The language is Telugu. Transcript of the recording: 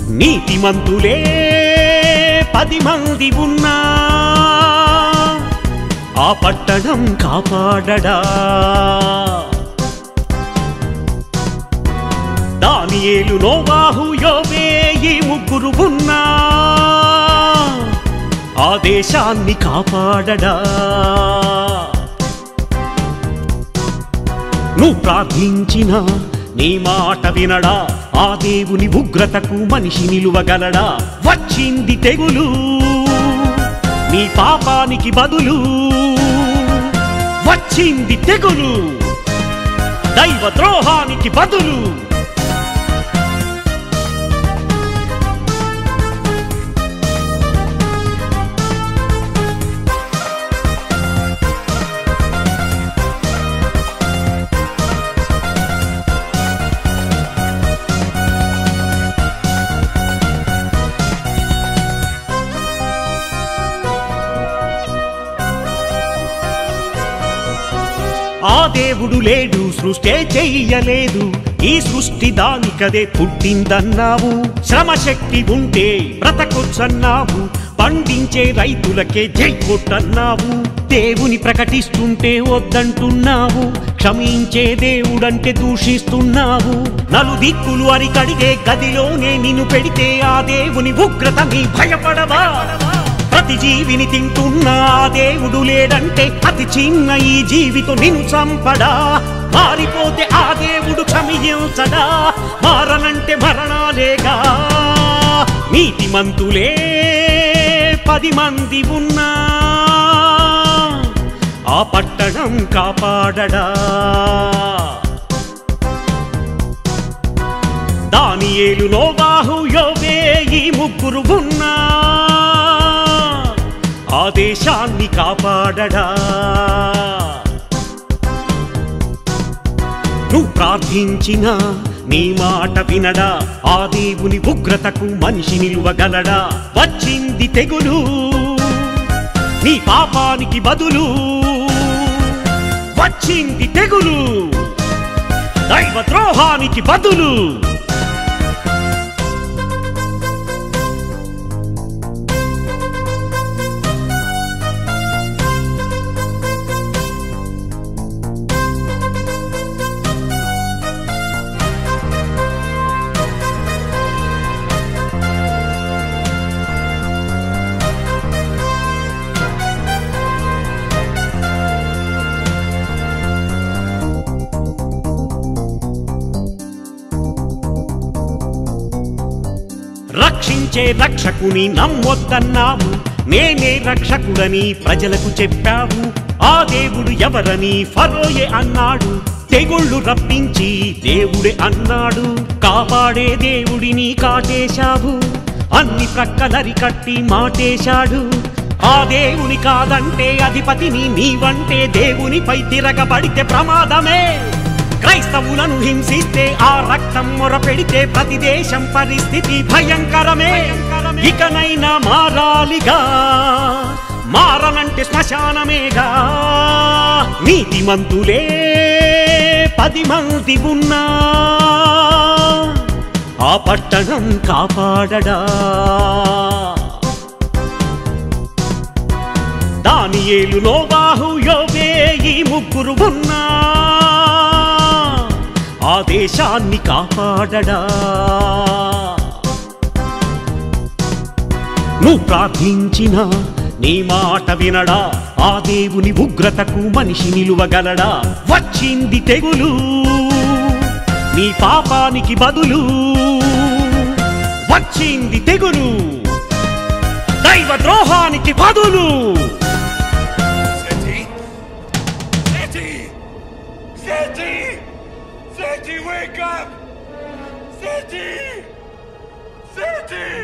నీతిమంతులే పది మంది ఉన్నా ఆ పట్టణం కాపాడడా దానియేలు నోవాహు యోబే ఈ ముగ్గురు ఉన్నా ఆ దేశాన్ని కాపాడడా నువ్వు ప్రార్థించిన నీ మాట వినడా ఆ దేవుని ఉగ్రతకు మనిషి నిలువగలడా వచ్చింది తెగులు నీ పాపానికి బదులు వచ్చింది తెగులు దైవ ద్రోహానికి బదులు ఆ దేవుడు లేడు సృష్టే చెయ్యలేదు ఈ సృష్టి దానికదే పుట్టిందన్నావు శ్రమ శక్తి ఉంటే బ్రతకొచ్చన్నావు పండించే రైతులకే జై కొట్టన్నావు దేవుని ప్రకటిస్తుంటే వద్దంటున్నావు క్షమించే దేవుడంటే దూషిస్తున్నావు నలు దిక్కులు అని కడిగే గదిలోనే నిన్ను పెడితే ఆ దేవుని ఉగ్రత నీ భయపడవా ప్రతి జీవిని తింటున్నా ఆ దేవుడు లేడంటే అతి చిన్న ఈ జీవితో నిన్ను చంపడా మారిపోతే ఆ దేవుడు క్షమించడా మారనంటే మరణాలేగా నీతిమంతులే పది మంది ఉన్నా ఆ పట్టణం కాపాడడా దానియేలు నోవాహు యోబే ఈ ముగ్గురు ఉన్నా ఆ దేశాన్ని కాపాడడా నువ్వు ప్రార్థించిన నీ మాట వినడా ఆ దేవుని ఉగ్రతకు మనిషి నిలువగలడా వచ్చింది తెగులు నీ పాపానికి బదులు వచ్చింది తెగులు దైవ ద్రోహానికి బదులు రక్షించే రక్షకుని నమ్మొద్దన్నావు నేనే రక్షకుడని ప్రజలకు చెప్పావు ఆ దేవుడు ఎవరని ఫరోయే అన్నాడు తెగుళ్ళు రప్పించి దేవుడే అన్నాడు కాపాడే దేవుడిని కాటేశావు అన్ని ప్రక్కలరి కట్టి మాటేశాడు ఆ దేవుని కాదంటే అధిపతిని నీవంటే దేవునిపై తిరగబడితే ప్రమాదమే క్రైస్తవులను హింసిస్తే ఆ రక్తం మొర పెడితే ప్రతి దేశం పరిస్థితి భయంకరమే ఇకనైనా మారాలిగా మారనంటే శ్మశానమేగా నీతిమంతులే పది మంది ఉన్నా ఆ పట్టణం కాపాడడా దానియేలు నోవాహు యోబే ఈ ముగ్గురు ఉన్నా ఆ దేశాన్ని కాపాడడా నువ్వు ప్రార్థించిన నీ మాట వినడా ఆ దేవుని ఉగ్రతకు మనిషి నిలువగలడా వచ్చింది తెగులు నీ పాపానికి బదులు వచ్చింది తెగులు దైవ ద్రోహానికి బదులు City! City! City! City, wake up! City! City!